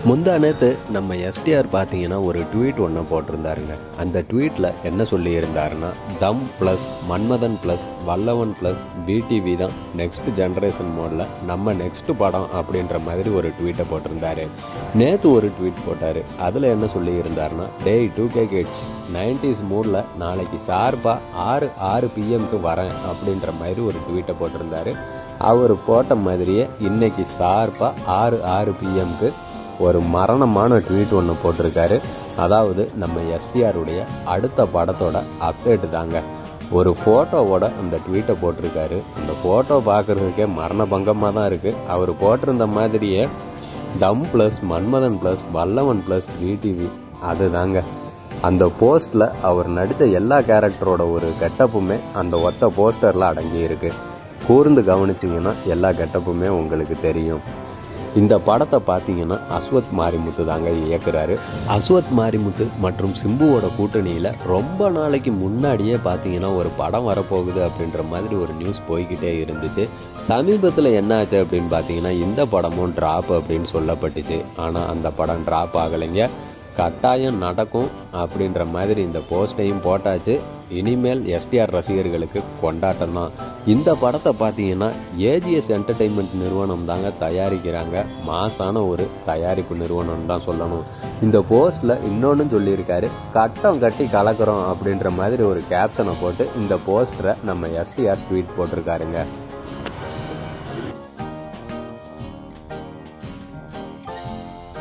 முந்தா நேத்து நம்ம எஸ்டிஆர் பார்த்தீங்கன்னா ஒரு ட்வீட் ஒன்று போட்டிருந்தாருங்க அந்த ட்வீட்டில் என்ன சொல்லியிருந்தாருன்னா Dum plus Manmadhan plus Vallavan plus பிடிவி தான் நெக்ஸ்ட் ஜென்ரேஷன் மோடில் நம்ம நெக்ஸ்ட் படம் அப்படின்ற மாதிரி ஒரு ட்வீட்டை போட்டிருந்தாரு நேற்று ஒரு ட்வீட் போட்டார் அதில் என்ன சொல்லியிருந்தாருன்னா டேய் டூ கே கிட்ஸ் நைன்டிஸ் மூடில் நாளைக்கு ஷார்ப்பாக ஆறு ஆறு பிஎம்க்கு வரேன் அப்படின்ற மாதிரி ஒரு ட்வீட்டை போட்டிருந்தாரு அவர் போட்ட மாதிரியே இன்னைக்கு ஷார்ப்பாக ஆறு ஆறு பிஎம்க்கு ஒரு மரணமான ட்வீட் ஒன்று போட்டிருக்காரு அதாவது நம்ம எஸ்டிஆருடைய அடுத்த படத்தோட அப்டேட் தாங்க ஒரு ஃபோட்டோவோட அந்த ட்வீட்டை போட்டிருக்காரு அந்த ஃபோட்டோ பார்க்குறதுக்கே மரண பங்கமாக தான் இருக்குது அவர் போட்டிருந்த மாதிரியே Dum plus Manmadhan plus Vallavan plus பிடிவி அதுதாங்க அந்த போஸ்டில் அவர் நடித்த எல்லா கேரக்டரோட ஒரு கெட்டப்புமே அந்த ஒத்த போஸ்டரில் அடங்கி இருக்கு கூர்ந்து கவனிச்சிங்கன்னா எல்லா கெட்டப்புமே உங்களுக்கு தெரியும் இந்த படத்தை பார்த்தீங்கன்னா அஸ்வத் மாரிமுத்து தாங்க இயக்குறாரு அஸ்வத் மாரிமுத்து மற்றும் சிம்புவோட கூட்டணியில் ரொம்ப நாளைக்கு முன்னாடியே பார்த்தீங்கன்னா ஒரு படம் வரப்போகுது அப்படின்ற மாதிரி ஒரு நியூஸ் போய்கிட்டே இருந்துச்சு சமீபத்தில் என்ன ஆச்சு அப்படின்னு பார்த்தீங்கன்னா இந்த படமும் ட்ராப் அப்படின்னு சொல்லப்பட்டுச்சு ஆனால் அந்த படம் ட்ராப் ஆகலைங்க கட்டாயம் நடக்கும் அப்படின்ற மாதிரி இந்த போஸ்டையும் போட்டாச்சு இனிமேல் எஸ்டிஆர் ரசிகர்களுக்கு கொண்டாட்டம் தான் இந்த படத்தை பார்த்தீங்கன்னா ஏஜிஎஸ் என்டர்டெயின்மெண்ட் நிறுவனம் தாங்க தயாரிக்கிறாங்க மாசான ஒரு தயாரிப்பு நிறுவனம் தான் சொல்லணும் இந்த போஸ்ட்டில் இன்னொன்று சொல்லியிருக்காரு கட்டம் கட்டி கலக்கிறோம் அப்படின்ற மாதிரி ஒரு கேப்ஷனை போட்டு இந்த போஸ்டரை நம்ம எஸ்டிஆர் ட்வீட் போட்டிருக்காருங்க